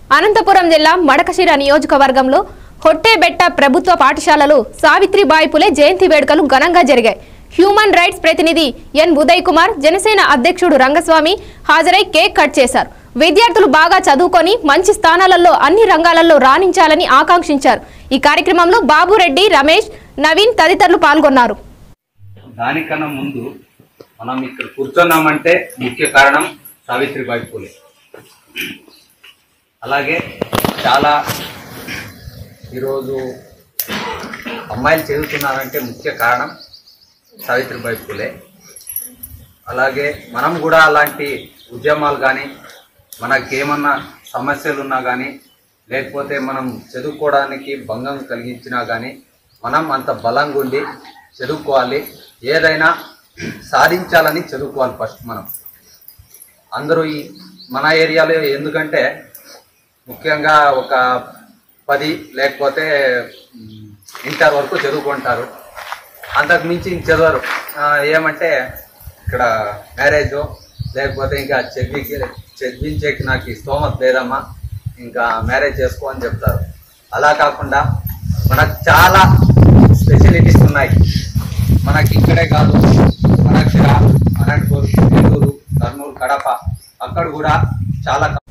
అనంతపురం జిల్లా మడకశిర నియోజకవర్గంలో హొట్టేబెట్ట ప్రభుత్వ పాఠశాలలో సావిత్రిబాయి పులే జయంతి వేడుకలు ఘనంగా జరిగాయి హ్యూమన్ రైట్స్ ప్రతినిధి ఎన్ ఉదయ్ కుమార్ జనసేన అధ్యక్షుడు రంగస్వామి హాజరై కేక్ కట్ చేశారు విద్యార్థులు బాగా చదువుకొని మంచి స్థానాలలో అన్ని రంగాలలో రాణించాలని ఆకాంక్షించారు ఈ కార్యక్రమంలో బాబురెడ్డి రమేష్ నవీన్ తదితరులు పాల్గొన్నారు దానికన్నా ముందు మనం ఇక్కడ కూర్చున్నామంటే ముఖ్య కారణం సావిత్రిబాయి పూలే అలాగే చాలా ఈరోజు అమ్మాయిలు చదువుతున్నారంటే ముఖ్య కారణం సావిత్రిబాయి పూలే అలాగే మనం కూడా అలాంటి ఉద్యమాలు కానీ మనకేమన్నా సమస్యలు ఉన్నా కానీ లేకపోతే మనం చదువుకోవడానికి భంగం కలిగించినా కానీ మనం అంత బలంగా ఉండి చదువుకోవాలి ఏదైనా సాధించాలని చదువుకోవాలి ఫస్ట్ మనం అందరూ ఈ మన ఏరియాలో ఎందుకంటే ముఖ్యంగా ఒక పది లేకపోతే మ్, ఇంటర్ వరకు చదువుకుంటారు అంతకు మించి ఇంక చదవరు ఆ, ఏమంటే ఇక్కడ మ్యారేజ్ లేకపోతే ఇంకా చదివికి చదివించేకి నాకు ఈ స్తోమత లేదమ్మా ఇంకా మ్యారేజ్ చేసుకో అని చెప్తారు అలా కాకుండా మనకు చాలా స్పెషలిటీస్ ఉన్నాయి మనకి ఇక్కడే కాదు మనకి అనంతపూర్ నెల్లూరు కర్నూలు కడప అక్కడ కూడా చాలా